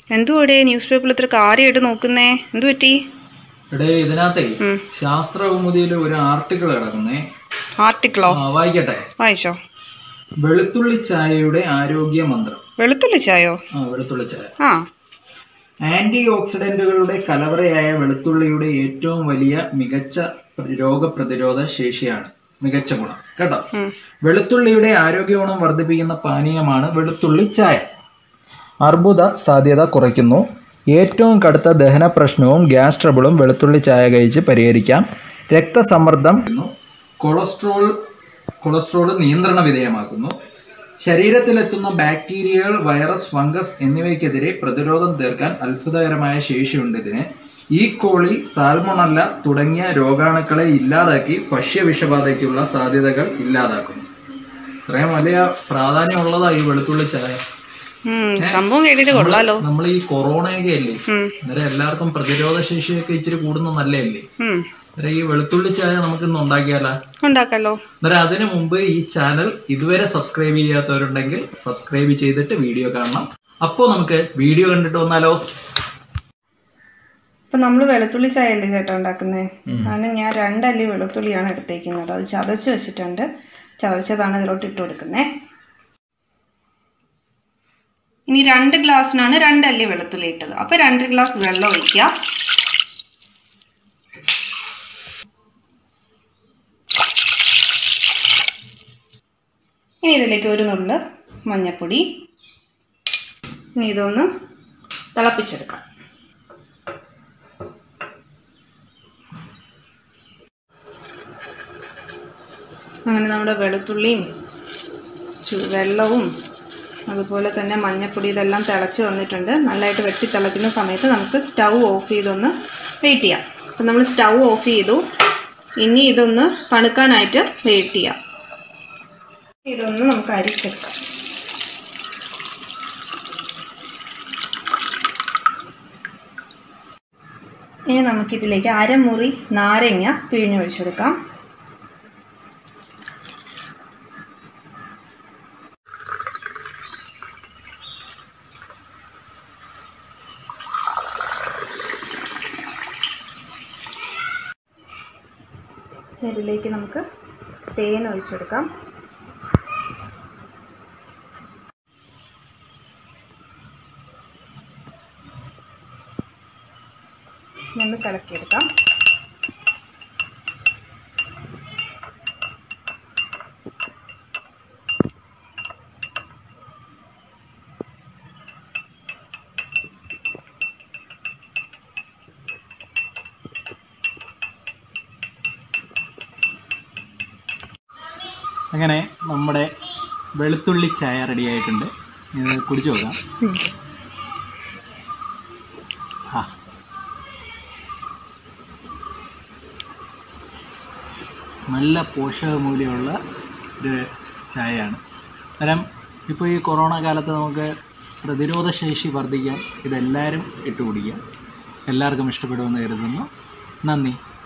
എന്തുവാടേ news പേപ്പറിൽ ഇത്ര കാര്യമായിട്ട് നോക്കുന്നേ എന്തു പറ്റി എടേ ഇതിനകത്തെ ഉം. ശാസ്ത്രകൗമുദിയിൽ ഒരു ആർട്ടിക്കിൾ കിടക്കുന്നേ ആർട്ടിക്കിളോ ആ, വായിക്കട്ടെ വായിച്ചോ വെളുത്തുള്ളി ചായയുടെ ആരോഗ്യ മന്ത്രം വെളുത്തുള്ളി ചായോ ആ വെളുത്തുള്ളി ചായ ആ ആന്റി ഓക്സിഡന്റുകളുടെ കലവറയായ വെളുത്തുള്ളിയുടെ ഏറ്റവും വലിയ മികച്ച രോഗപ്രതിരോധ ശേഷിയാണ് മികച്ച ഗുണം കേട്ടോ ഉം. വെളുത്തുള്ളിയുടെ ആരോഗ്യ ഗുണം വർദ്ധിപ്പിക്കുന്ന പാനീയമാണ് വെളുത്തുള്ളി ചായ അർബുദ സാധ്യത കുറയ്ക്കുന്നു ഏറ്റവും കടുത്ത ദഹന പ്രശ്നവും ഗ്യാസ് ട്രബിളും വെളുത്തുള്ളി ചായ കഴിച്ച് പരിഹരിക്കാം രക്തസമ്മർദ്ദം കൊളസ്ട്രോൾ കൊളസ്ട്രോൾ നിയന്ത്രണ വിധേയമാക്കുന്നു ശരീരത്തിലെത്തുന്ന ബാക്ടീരിയകൾ വൈറസ് ഫംഗസ് എന്നിവയ്ക്കെതിരെ പ്രതിരോധം തീർക്കാൻ അത്ഭുതകരമായ ശേഷിയുണ്ട് ഇതിന് ഈ കോളി സാൽമൊണല്ല തുടങ്ങിയ രോഗാണുക്കളെ ഇല്ലാതാക്കി ഭക്ഷ്യവിഷബാധയ്ക്കുള്ള സാധ്യതകൾ ഇല്ലാതാക്കുന്നു ഇത്രയും വലിയ പ്രാധാന്യമുള്ളതാ ഈ വെളുത്തുള്ളി ചായ ഉം, സംഭവം കേട്ടിട്ട് കൊള്ളാലോ നമ്മൾ ഈ കൊറോണയൊക്കെ അല്ലേ ഉം, അന്നേരം എല്ലാവർക്കും പ്രതിരോധ ശേഷിയൊക്കെ ഇച്ചിരി കൂടുന്ന നല്ലതല്ലേ ഉം. അന്നേരം ഈ വെളുത്തുള്ളി ചായ നമുക്ക് ഇന്ന് ഉണ്ടാക്കിയാലോ ഉണ്ടാക്കാലോ അന്നേരം അതിനു മുമ്പ് ഈ ചാനൽ ഇതുവരെ സബ്സ്ക്രൈബ് ചെയ്യാത്തവരുണ്ടെങ്കിൽ സബ്സ്ക്രൈബ് ചെയ്തിട്ട് വീഡിയോ കാണണം അപ്പോൾ നമുക്ക് വീഡിയോ കണ്ടിട്ട് വന്നാലോ ഇപ്പൊ നമ്മൾ വെളുത്തുള്ളി ചായ അല്ലേ ചേട്ടാ ഉണ്ടാക്കുന്നത് അതിന് ഞാൻ രണ്ടല്ലി വെളുത്തുള്ളിയാണ് എടുത്തേക്കുന്നത് അത് ചതച്ച് വെച്ചിട്ടുണ്ട് ചതച്ചതാണ് ഇതിലോട്ട് ഇട്ട് കൊടുക്കുന്നത് ഇനി രണ്ട് ഗ്ലാസ്സിനാണ് രണ്ടല്ലി വെളുത്തുള്ളി ഇട്ടത് അപ്പൊ രണ്ട് ഗ്ലാസ് വെള്ളം ഒഴിക്കുക ഇനി ഇതിലേക്ക് ഒരു നുള്ള് മഞ്ഞൾപ്പൊടി ഇനി ഇതൊന്ന് തിളപ്പിച്ചെടുക്കാം അങ്ങനെ നമ്മുടെ വെളുത്തുള്ളിയും ചു- വെള്ളവും അതുപോലെ തന്നെ മഞ്ഞപ്പൊടി ഇതെല്ലാം തിളച്ച് വന്നിട്ടുണ്ട് നല്ലതായിട്ട് വെട്ടി തിളയ്ക്കുന്ന സമയത്ത് നമുക്ക് സ്റ്റൗ ഓഫ് ചെയ്തൊന്ന് വെയിറ്റ് ചെയ്യാം അപ്പം നമ്മൾ സ്റ്റൗ ഓഫ് ചെയ്തു ഇനി ഇതൊന്ന് തണുക്കാനായിട്ട് വെയിറ്റ് ചെയ്യാം ഇതൊന്ന് നമുക്ക് അരിച്ചെടുക്കാം ഇനി നമുക്കിതിലേക്ക് അരമുറി നാരങ്ങ പിഴിഞ്ഞൊഴിച്ചെടുക്കാം ഇതിലേക്ക് നമുക്ക് തേൻ ഒഴിച്ചെടുക്കാം നിന്ന് കലക്കിയെടുക്കാം അങ്ങനെ നമ്മുടെ വെളുത്തുള്ളി ചായ റെഡി ആയിട്ടുണ്ട് ഇത് കുടിച്ചു നോക്കാം ആ നല്ല പോഷകമൂല്യമുള്ള ഒരു ചായയാണ് കാരണം ഇപ്പോൾ ഈ കൊറോണ കാലത്ത് നമുക്ക് പ്രതിരോധ ശേഷി വർദ്ധിക്കാൻ ഇതെല്ലാവരും ഇട്ട് കുടിക്കാം എല്ലാവർക്കും ഇഷ്ടപ്പെടുമെന്ന് കരുതുന്നു നന്ദി